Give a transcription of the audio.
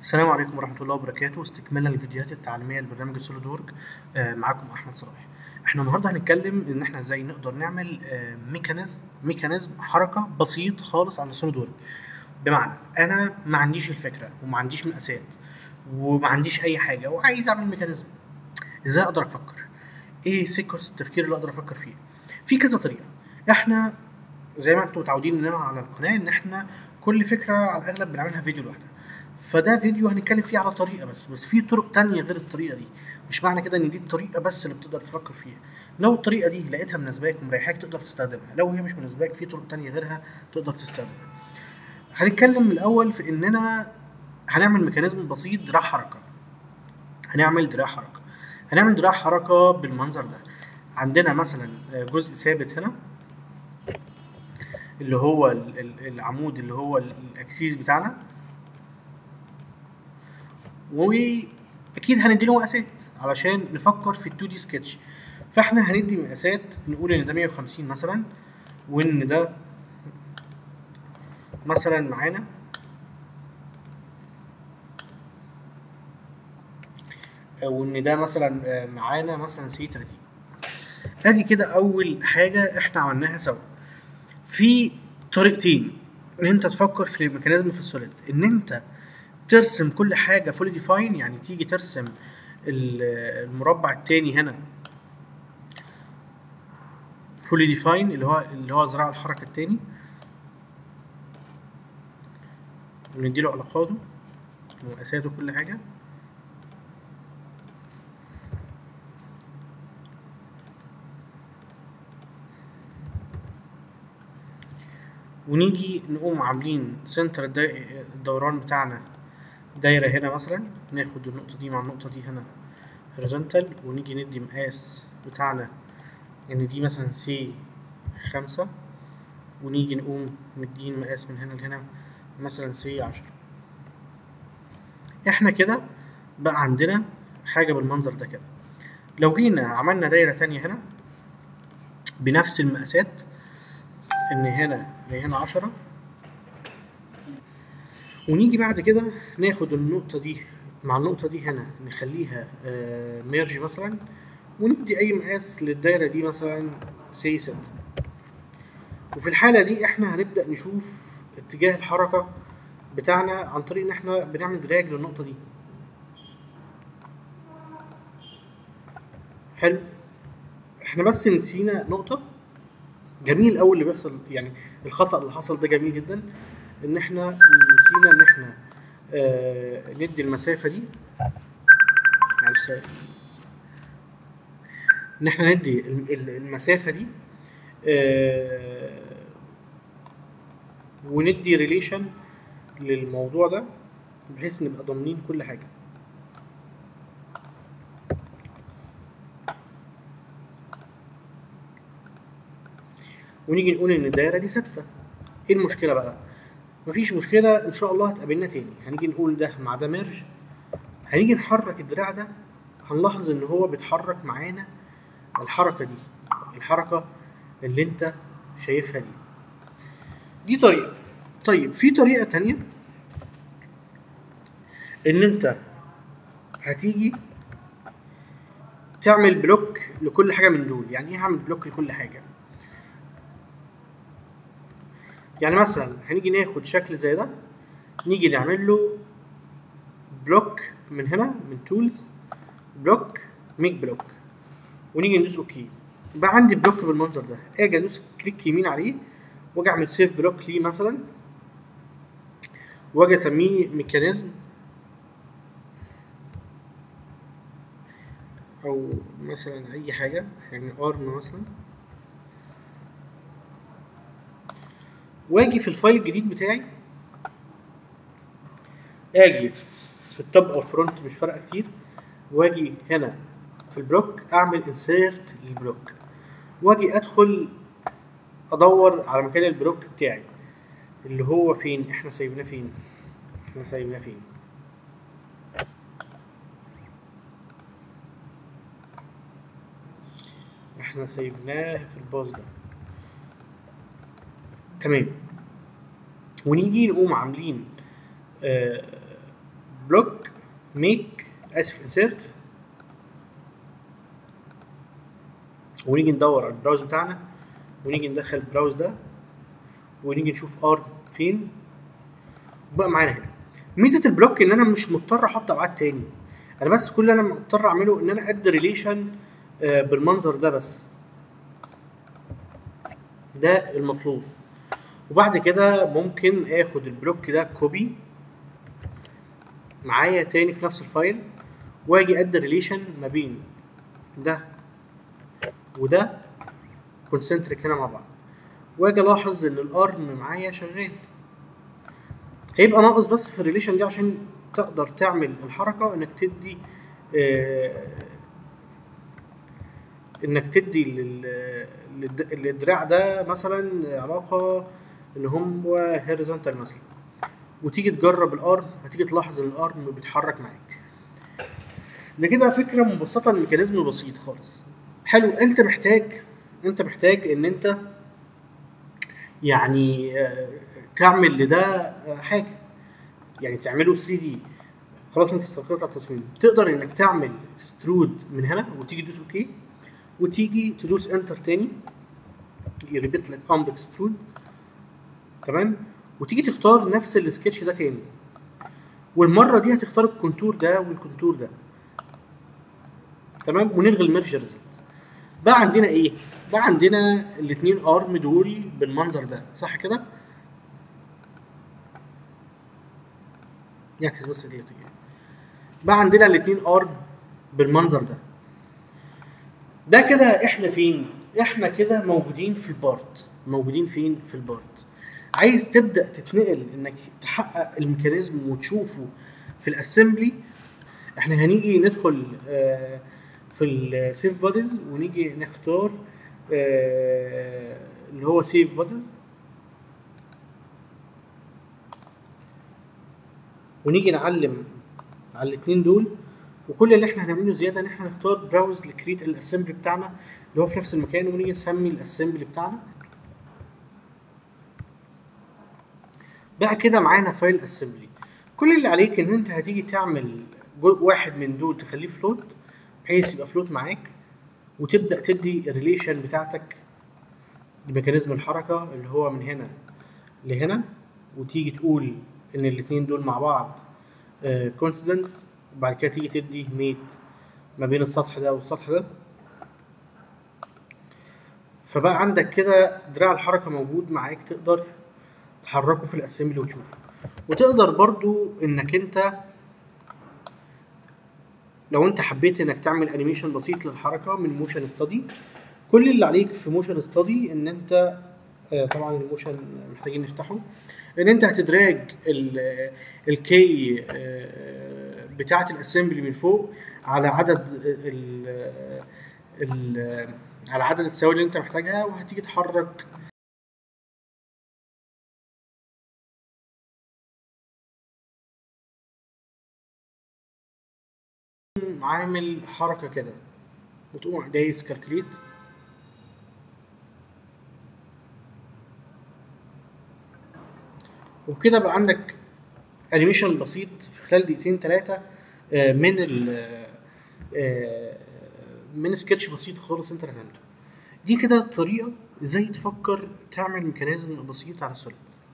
السلام عليكم ورحمة الله وبركاته استكمالا للفيديوهات التعليمية لبرنامج السوليد وورك آه، معاكم أحمد صلاح احنا النهاردة هنتكلم إن احنا ازاي نقدر نعمل آه، ميكانيزم ميكانيزم حركة بسيط خالص على السوليد وورك بمعنى أنا ما عنديش الفكرة وما عنديش مقاسات وما عنديش أي حاجة وعايز أعمل ميكانيزم ازاي أقدر أفكر ايه سيكونس التفكير اللي أقدر أفكر فيه في كذا طريقة احنا زي ما انتم متعودين مننا على القناة إن احنا كل فكرة على الأغلب بنعملها فيديو لوحدها فده فيديو هنتكلم فيه على طريقه بس بس في طرق تانية غير الطريقه دي مش معنى كده ان دي الطريقه بس اللي بتقدر تفكر فيها لو الطريقه دي لقيتها مناسباك ومريحاك تقدر تستخدمها لو هي مش مناسباك في طرق تانية غيرها تقدر تستخدمها هنتكلم الاول في اننا هنعمل ميكانيزم بسيط دراع حركه هنعمل دراع حركه هنعمل دراع حركه بالمنظر ده عندنا مثلا جزء ثابت هنا اللي هو ال- ال- العمود اللي هو الاكسيس بتاعنا واكيد هنديله مقاسات علشان نفكر في ال 2 دي سكتش فاحنا هندي مقاسات نقول ان ده 150 مثلا وان ده مثلا معانا وان ده مثلا آه، معانا مثلا سي 30 ادي كده اول حاجه احنا عملناها سوا في طريقتين ان انت تفكر في الميكانيزم في السوليد ان انت ترسم كل حاجه فولي ديفاين يعني تيجي ترسم ال- المربع التاني هنا فولي ديفاين اللي هو اللي هو ذراع الحركه التاني ونديله علاقاته ومقاساته كل حاجه ونيجي نقوم عاملين سنتر الدي- الدوران بتاعنا دايرة هنا مثلا ناخد النقطة دي مع النقطة دي هنا هوريزونتال ونيجي ندي مقاس بتاعنا ان دي مثلا سي خمسة ونيجي نقوم مدين مقاس من هنا لهنا مثلا سي عشرة احنا كده بقى عندنا حاجة بالمنظر ده كده لو جينا عملنا دايرة تانية هنا بنفس المقاسات ان هنا هنا عشرة ونيجي بعد كده ناخد النقطة دي مع النقطة دي هنا نخليها ميرج مثلا وندي أي مقاس للدايرة دي مثلا سي ستة وفي الحالة دي احنا هنبدأ نشوف اتجاه الحركة بتاعنا عن طريق ان احنا بنعمل دراج للنقطة دي حلو احنا بس نسينا نقطة جميل قوي اللي بيحصل يعني الخطأ اللي حصل ده جميل جدا ان احنا نسينا ان احنا آه ندي المسافة دي معلش ان احنا ندي ال- ال- المسافة دي آه وندي ريليشن للموضوع ده بحيث نبقى ضامنين كل حاجة ونيجي نقول ان الدايره دي ستة ايه المشكله بقى مفيش مشكله ان شاء الله هتقابلنا تاني هنيجي نقول ده مع ده ميرج هنيجي نحرك الدراع ده هنلاحظ ان هو بيتحرك معانا الحركه دي الحركه اللي انت شايفها دي دي طريقه طيب في طريقه تانية ان انت هتيجي تعمل بلوك لكل حاجه من دول يعني ايه هعمل بلوك لكل حاجه يعني مثلا هنيجي ناخد شكل زي ده نيجي نعمل له بلوك من هنا من تولز بلوك ميك بلوك ونيجي ندوس اوكي يبقى عندي بلوك بالمنظر ده اجي ادوس كليك يمين عليه واجي اعمل سيف بلوك ليه مثلا واجي اسميه ميكانيزم او مثلا اي حاجه يعني ارم مثلا واجي في الفايل الجديد بتاعي اجي في التوب او الفرونت مش فارقه كتير واجي هنا في البلوك اعمل انسيرت للبلوك واجي ادخل ادور على مكان البلوك بتاعي اللي هو فين احنا سايبناه فين احنا سايبناه فين احنا سايبناه في الباص ده تمام ونيجي نقوم عاملين بلوك ميك اسف انسيرت ونيجي ندور على البراوز بتاعنا ونيجي ندخل البراوز ده ونيجي نشوف ار فين بقى معانا هنا ميزه البلوك ان انا مش مضطر احط ابعاد تاني انا بس كل اللي انا مضطر اعمله ان انا ادي ريليشن بالمنظر ده بس ده المطلوب وبعد كده ممكن اخد البلوك ده كوبي معايا تاني في نفس الفايل واجي ادي ريليشن ما بين ده وده كونسنتريك هنا مع بعض واجي الاحظ ان الارم معايا شغال هيبقى ناقص بس في الريليشن دي عشان تقدر تعمل الحركه انك تدي آه انك تدي لل- للد- للدراع ده مثلا علاقه ان هو هوريزونتال مثلا وتيجي تجرب الارم هتيجي تلاحظ ان الارم بيتحرك معاك ده كده فكره مبسطه الميكانيزم بسيط خالص حلو انت محتاج انت محتاج ان انت يعني آه، تعمل لده آه، حاجه يعني تعمله 3 دي خلاص انت استقريت على التصميم تقدر انك تعمل اكسترود من هنا وتيجي تدوس اوكي وتيجي تدوس انتر تاني يريبيت لك امر اكسترود تمام وتيجي تختار نفس السكتش ده تاني والمره دي هتختار الكونتور ده والكونتور ده تمام ونلغي الميرج ريزلت بقى عندنا ايه بقى عندنا الاثنين ارم دول بالمنظر ده صح كده نعكس بس ديت يعني. بقى عندنا الاثنين ارم بالمنظر ده ده كده احنا فين احنا كده موجودين في البارت موجودين فين في البارت عايز تبدا تتنقل انك تحقق الميكانيزم وتشوفه في الاسمبلي احنا هنيجي ندخل آه، في السيف بوديز ونيجي نختار آه، اللي هو سيف بوديز ونيجي نعلم على الاثنين دول وكل اللي احنا هنعمله زياده ان احنا نختار براوز لكريت الاسمبلي بتاعنا اللي هو في نفس المكان ونيجي نسمي الاسمبلي بتاعنا بقى كده معانا فايل اسمبلي كل اللي عليك ان انت هتيجي تعمل جو- واحد من دول تخليه فلوت بحيث يبقى فلوت معاك وتبدا تدي الريليشن بتاعتك لميكانيزم الحركه اللي هو من هنا لهنا وتيجي تقول ان الاتنين دول مع بعض كونسيدنس وبعد كده تيجي تدي ميت ما بين السطح ده والسطح ده فبقى عندك كده دراع الحركه موجود معاك تقدر تحركه في الاسمبلي وتشوفه وتقدر برضو انك انت لو انت حبيت انك تعمل انيميشن بسيط للحركه من موشن ستادي كل اللي عليك في موشن ستادي ان انت آه، طبعا الموشن محتاجين نفتحه ان انت هتدراج ال- الكي آه، بتاعه الاسمبلي من فوق على عدد ال ال على عدد السوائل اللي انت محتاجها وهتيجي تحرك عامل حركه كده وتقوم دايس كالكليت وبكده بقى عندك انيميشن بسيط في خلال دقيقتين ثلاثه من ال آه، من سكتش بسيط خالص انت رسمته دي كده طريقه ازاي تفكر تعمل ميكانيزم بسيط على السوليد